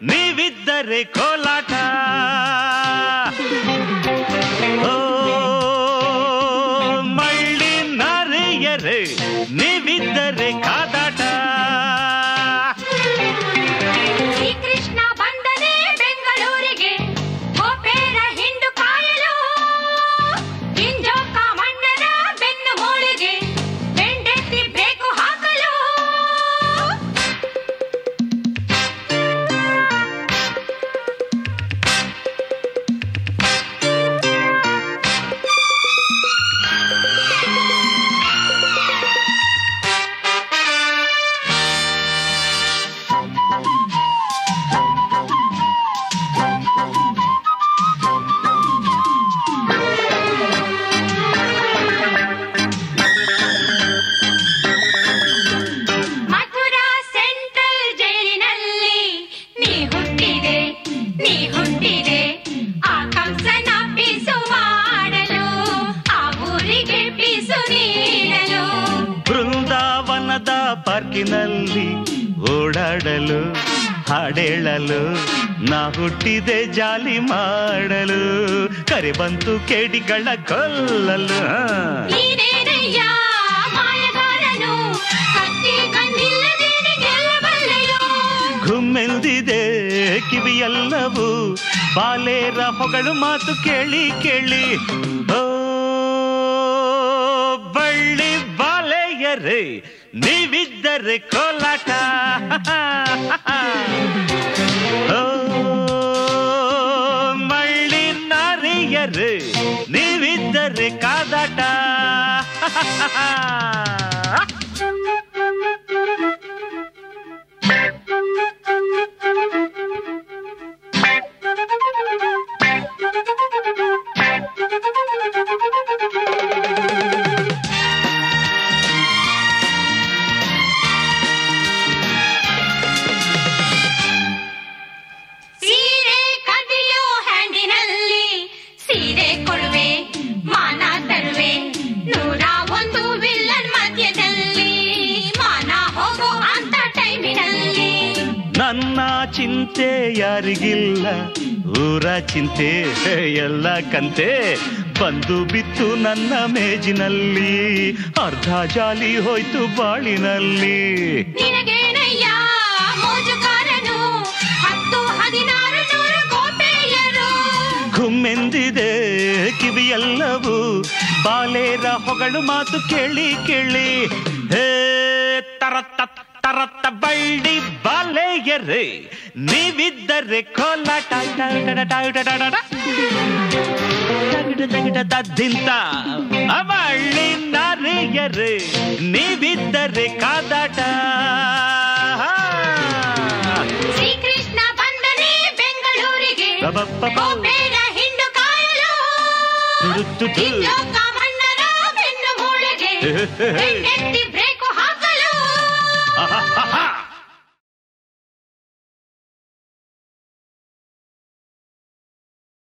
ನೀವಿದ್ದರೆ ಕೋಲಾಟ ಓ ಮಳ್ಳಿ ನರಿಯರೆ ನೀವಿದ್ದರೆ ಕಾದಾಟ ಶ್ರೀಕೃಷ್ಣ ಬಂದನೆ ಬೆಂಗಳೂರಿಗೆ ಗೋಪೇರ ಹಿಂಡು ಕಾಯಲು ಇಂಜೋಕ ಮಣ್ಣರ ಬೆನ್ನು ಮೂಳೆಗೆ ಬೆಂಡೆತ್ತಿ ಬ್ರೇಕು ಹಾಕಲು ಮಥುರಾ ಸೆಂಟ್ರಲ್ ಜೈಲಿನಲ್ಲಿ ನೀ ಹುಟ್ಟಿದೆ ನೀ ಹುಟ್ಟಿದೆ ಆ ಕಂಸನ ಪಿಸು ಮಾಡಲು ಆ ಊರಿಗೆ ಪಿಸು ನೀಡಲು ಬೃಂದಾವನದ ಪಾರ್ಕಿನಲ್ಲಿ ಓಡಾಡಲು ಹಾಡೇಳಲು ನಾ ಹುಟ್ಟಿದೆ ಜಾಲಿ ಮಾಡಲು ಕರೆ ಬಂತು ಕೇಡಿಗಳ ಕೊಲ್ಲಲು ಆ. ನೀನೇನಯ್ಯ ಮಾಯಗಾರನು ಕತ್ತಿ ಕಣ್ಣಿಲ್ಲದೇನೆ ಗೆಲ್ಲಬಲ್ಲೆಯೋ ಘುಮ್ಮೆಂದಿದೆ ಕಿವಿಯೆಲ್ಲವೂ ಬಾಲೇರ ಹೊಗಳು ಮಾತು ಕೇಳಿ ಕೇಳಿ ಓ ಬಳ್ಳಿ ಬಾಲೆಯರೇ ನೀವಿದ್ದರೆ ಕೋಲಾಟ ಓ ಮಳ್ಳಿ ನಾರಿಯರೇ ನೀವಿದ್ದರೆ ಕಾದಾಟ ಸೀರೆ ಕದಿಯೋ ಹ್ಯಾಂಡಿನಲ್ಲಿ ಸೀರೆ ಕೊಡುವೆ ಮಾನ ತರುವೆ ನೂರ ಒಂದು ವಿಲ್ಲನ್ ಮಧ್ಯದಲ್ಲಿ ಮಾನ ಹೋಗೋ ಅಂತ ಟೈಮಿನಲ್ಲಿ ನನ್ನ ಚಿಂತೆ ಯಾರಿಗಿಲ್ಲ ಊರ ಚಿಂತೆ ಎಲ್ಲ ಕಂತೆ ಬಂದು ಬಿತ್ತು ನನ್ನ ಮೇಜಿನಲ್ಲಿ ಅರ್ಧ ಜಾಲಿ ಹೋಯ್ತು ಬಾಳಿನಲ್ಲಿ ನಿನಗೇನಯ್ಯ ಮೋಜುಗಾರನು ಹತ್ತು ಹದಿನಾರು ನೂರು ಗೋಪೆಯರು ಘುಮ್ಮೆಂದಿದೆ ಕಿವಿಯೆಲ್ಲವೂ ಬಾಲೇರ ಹೊಗಳು ಮಾತು ಕೇಳಿ ಕೇಳಿ ಹೇ ತರತ್ತ ತರತ್ತ ಬಳ್ಳಿ ಬಾಲೆಯರೇ ನೀವಿದ್ದರೆ ಕೋಲಾಟ ತದ್ದಿಂತ ಅವಳ್ಳಿ ನಾರಿಯರೇ ನೀವಿದ್ದರೆ ಕಾದಾಟ ಶ್ರೀಕೃಷ್ಣ ಬಂದನೆ ಬೆಂಗಳೂರಿಗೆ ಅಬಬ್ಬಬ್ಬ. ಗೋಪೇರ ಹಿಂಡು ಕಾಯಲು ತುಡುತ್ತುದು. ಇಂಜೋಕ ಮಣ್ಣರ ಬೆನ್ನು ಮೂಳೆಗೆ ಬೆಂಡೆತ್ತಿ ಬ್ರೇಕು ಹಾಕಲು ಆಹಾಹಾಹಾ.